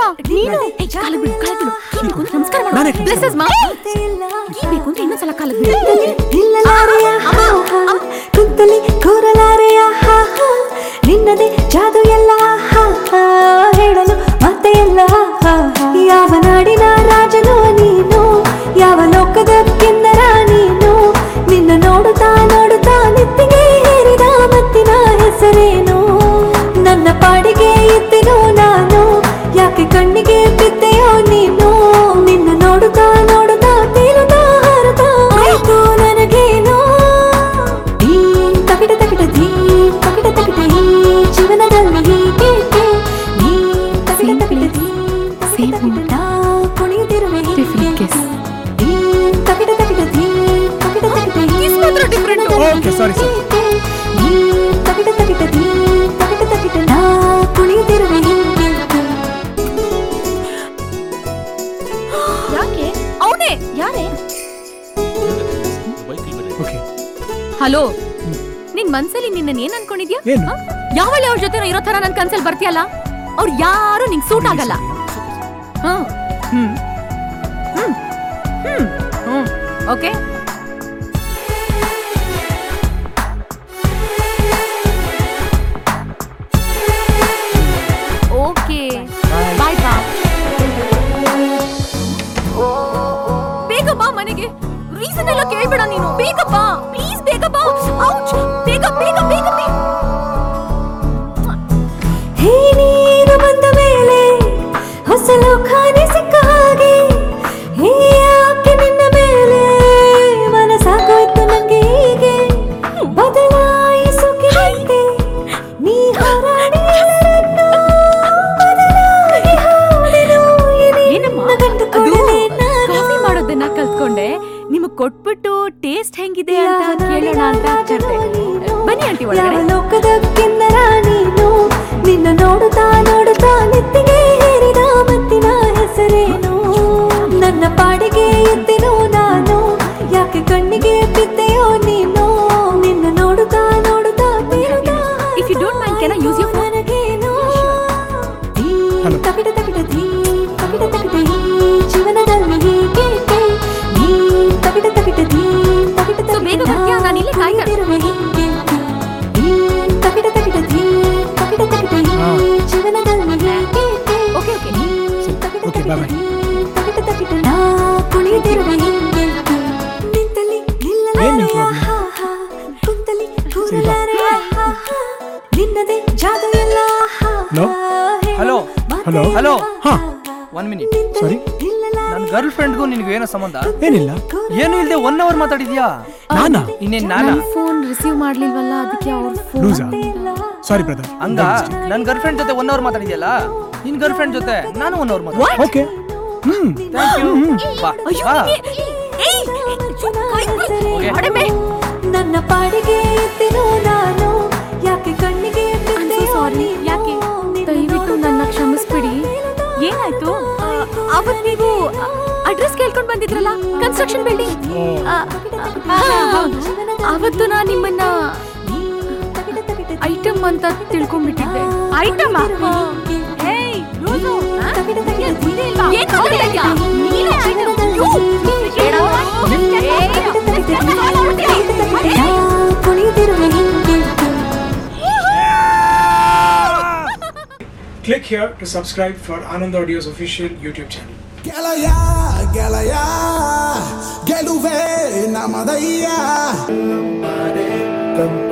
ನೀನು ಏ, ಕಾಲಿಗ್ ಬಿಡು, ಕಾಲಿಗ್ ಬಿಡು. ಏನ್ ಬೇಕು ಅಂತ ನಮಸ್ಕಾರ ಮಾಡು. ನಾನೇ Blesses, ಮಾ. ಏನ್ ಬೇಕು ಅಂತ ಇನ್ನೊಂದ್ಸಲ ಕಾಲಿಗ್ ಬಿಡು. ನಿಲ್ಲಲಾರೆಯ ಹಾ, ಹಾ, ಕುಂತಲಿ ಕೂರಲಾರೆಯ ಹಾ, ಹಾ, ನಿನ್ನದೇ ಜಾದು ಎಲ್ಲ ಹಾ, ಹಾ, ಹೇಳಲು ಮತ್ತೆ ಎಲ್ಲ ಹಾ, ಹಾ. ಯಾವ ನಾಡಿನ ರಾಜನೋ ನೀನು ಯಾವ ಲೋಕದ ಕಿನ್ನರ ನೀನು ನಿನ್ನ ನೋಡುತ್ತಾ ನೋಡುತ್ತಾ ನೆತ್ತಿಗೆ ಹೇರಿದ ಮತ್ತಿನ ಹೆಸರೇನು ನನ್ನ ಪಾಡಿಗೆ ಇದ್ದೆನೋ ನಾನು ಯಾಕೆ ಕಣ್ಣಿಗೆ ಬಿದ್ದೆಯೋ ನೀನು ನಿನ್ನ ನೋಡುತ್ತಾ ನೋಡುತ್ತಾ ತೇಲುತ್ತಾ ಹಾರುತ್ತಾ ಆಯ್ತು ನನಗೇನೋ ಈ ತಕಿಟ ತಕಿಟ ಧೀ ತಕಿಟ ತಕಿಟ ಈ ಜೀವನದಲ್ಲಿ ಹೀಗೇಕೆ ನೀ ತಕಿಟ Same ತಕಿಟ place, ಧೀ same ತಕಿಟ ತಕಿಟ ನಾ ಕುಣಿಯುತ್ತಿರುವೆ Different ಹೀಗೇಕೆ? kiss. ಈ ತಕಿಟ ತಕಿಟ ಧೀ ತಕಿಟ ತಕಿಟ ಈ Kiss ಮಾತ್ರ different. ಜೀವನದಲ್ಲಿ Okay, sorry, sorry. ಹೀಗೇಕೆ? ನೀ ತಕಿಟ ತಕಿಟ ಧೀ ತಕಿಟ ತಕಿಟ ನಾ ಕುಣಿಯುತ್ತಿರುವೆ ಹೀಗೇಕೆ? ಯಾಕೆ ಅವನೇ ಯಾರೇ ಓಕೆ ಹಲೋ ನಿನ್ ಮನ್ಸಲ್ಲಿ ನಿನ್ನ ಏನ್ ಅನ್ಕೊಂಡಿದ್ಯಾ ಏನು? ಹ? ಯಾವಳೆ ಅವ್ರ ಜೊತೆ ಇರೋ ತರ ನನ್ ಕನ್ಸಲ್ಲಿ ಬರ್ತೀಯಲ್ಲ ಅವ್ರು ಯಾರು ನಿಂಗ್ ಸೂಟ್ ಆಗಲ್ಲ ಹ. ಹ್ಮ್ ಹ್ಮ್ ಹ್ಮ್ ಹ್ಮ್ ಓಕೆ ಓಕೆ ಬಾಯ್ ಬಾ ಬೇಗ ಬಾ ಮನೆಗೆ ರೀಸನ್ ಎಲ್ಲ ಕೇಳ್ಬೇಡ ನೀನು ಬೇಗ ಬಾ ಪ್ಲೀಸ್ ಬೇಗ ಬಾ ಔಚ್ ಬೇಗ ಬೇಗ ಬೇಗ ಬೇಗ ಹೇ ನೀನು ಬಂದ ಮೇಲೆ ಹೊಸ ಲೋಕಾನೆ ಸಿಕ್ಕ ಹಾಗೆ ಹೇ ಯಾಕೆ ನಿನ್ನ ಮೇಲೆ ಮನಸ್ಸಾಗೋಯ್ತು ನಂಗೆ ಹೀಗೆ ಬದಲಾಯಿಸುತ್ತಿದ್ದೆ ನೀ ಹಾರಾಡಿ ಎಲ್ಲರನ್ನೂ ಬದಲಾಗಿ ಹೋದೆನು. ಈ ಏನಮ್ಮ ನಿನ್ನ ಗಂಡು ಅದು ಕೊಡಲೇ ನಾನು. ಕಾಫಿ ಮಾಡೋದನ್ನ ಕಲ್ತ್ಕೊಂಡೆ ನಿಮಗ್ ಕೊಟ್ಬಿಟ್ಟು ಟೇಸ್ಟ್ ಹೆಂಗಿದೆ ಅಂತ ಕೇಳೋಣ ಅಂತ ಹಚ್ಚಿರ್ದೆ ಬನ್ನಿ ಆಂಟಿ ಯಾವ ಒಳಗಡೆ ಲೋಕದ ಕಿನ್ನರ ನೀನು ನಿನ್ನ ನೋಡುತ್ತಾ ನೋಡುತ್ತಾ ನೆತ್ತಿಗೆ ಹೇರಿದ ಮತ್ತಿನ ಹೆಸರೇನು ನನ್ನ ಪಾಡಿಗೆ ಇದ್ದೆನು ನಾನು ಯಾಕೆ ಕಣ್ಣಿಗೆ ಬಿದ್ದೆಯೋ ನೀನು ನಿನ್ನ ನೋಡುತ್ತಾ ನೋಡುತ್ತಾ ತೇಲುತ್ತಾ If you don't mind, can I use your phone? ನನಗೇನೋ ಈ Hello. ತಕಿಟ ತಕಿಟ ಧೀ ತಕಿಟ ತಕಿಟ ಈ ಜೀವನದಲ್ಲಿ ಹೀಗೇಕೆ ನೀ ತಕಿಟ ತಕಿಟ ಧೀ ತಕಿಟ So, ಬೇಗ ಬರ್ತೀಯಾ? ನಾನ್ ಇಲ್ಲೇ ಕಾಯ್ತಾ- ಕುಳಿತಿರುವೆ ಹೀಗೇಕೆ? ಈ ತಕಿಟ ತಕಿಟ ಧೀ ತಕಿಟ ತಕಿಟ ಈ ಹಾ. ಜೀವನದಲ್ಲಿ ಹೀಗೇಕೆ? ಓಕೆ ಓಕೆ ನೀ ತಕಿಟ Okay, ತಕಿಟ bye bye. ಧೀ ತಕಿಟ ತಕಿಟ ನಾ ಕುಣಿಯುತ್ತಿರುವೆ ಹೀಗೇಕೆ? ನಿಂತಲ್ಲಿ ಏನ್ ನಿನ್ ನಿಲ್ಲಲಾರೆಯ problem? ಹಾ ಹಾ, ಕುಂತಲ್ಲಿ ಬಾ. ಕೂರಲಾರೆಯ ಹಾ ಹಾ, ನಿನ್ನದೇ ಜಾದು ಎಲ್ಲ ಹಾ Hello? ಹಾ, Hello? Hello? Hello? ಹಾ ಒನ್ ಮಿನಿಟ್ ಸಾರಿ ನನ್ನ ಗರ್ಲ್ ಫ್ರೆಂಡ್ಗೂ ನಿನಗೂ ಏನೋ ಸಂಬಂಧ ಏನಿಲ್ಲ ಏನು ಇಲ್ಲದೆ ಒನ್ ಅವರ್ ಮಾತಾಡಿದ್ಯಾ ನಾನಾ ಇನ್ನೇನ್ ನಾನಾ ನನ್ನ ಫೋನ್ ರಿಸೀವ್ ಮಾಡ್ಲಿಲ್ವಲ್ಲ ಅದಕ್ಕೆ ಅವ್ರ ಫೋನ್ ಲೂಸಾ ಸಾರಿ ಬ್ರದರ್ ಹಂಗ ನನ್ನ ಗರ್ಲ್ ಫ್ರೆಂಡ್ ಜೊತೆ ಒನ್ ಅವರ್ ಮಾತಾಡಿದ್ಯಲ್ಲ ನಿನ್ ಗರ್ಲ್ ಫ್ರೆಂಡ್ ಜೊತೆ ನಾನು ಒನ್ ಅವರ್ ಮಾತಾಡ ಓಕೆ ಹ್ಮ್ ಥ್ಯಾಂಕ್ ಯು ಬಾ ಅಯ್ಯೋ ಬಾ ನಿನ್ಗೆ- ಏಯ್, ಕೈ ಬಿಡು. Okay. ಹೊಡೆಮೆ. ನನ್ನ ಪಾಡಿಗೆ ಇದ್ದೆನು ನಾನು ಯಾಕೆ ಕಣ್ಣಿಗೆ I'm so ಬಿದ್ದೆಯೋ sorry. ನೀನು? ಯಾಕೆ ನಿನ್ನ ದಯವಿಟ್ಟು ನನ್ನ ಕ್ಷಮಿಸ್ಬಿಡಿ ಏನಾಯ್ತು ಆ, ಅವತ್ ನೀವು ಅಡ್ರೆಸ್ ಕೇಳ್ಕೊಂಡ್ ಬಂದಿದ್ರಲ್ಲ ಕನ್ಸ್ಟ್ರಕ್ಷನ್ ಬಿಲ್ಡಿಂಗ್ ಅವತ್ತು ನಾನು ನಿಮ್ಮನ್ನ ಐಟಮ್ ಅಂತ ತಿಳ್ಕೊಂಡ್ಬಿಟ್ಟಿದ್ದೆ ಐಟಮ್ ಕುಣಿದಿರುವೆ ಹಿಂಗೆ Click here to subscribe for Anand Audio's official YouTube channel. ಗೆಳೆಯ ಗೆಳೆಯ ಗೆಲುವೆ ನಮದಯ್ಯ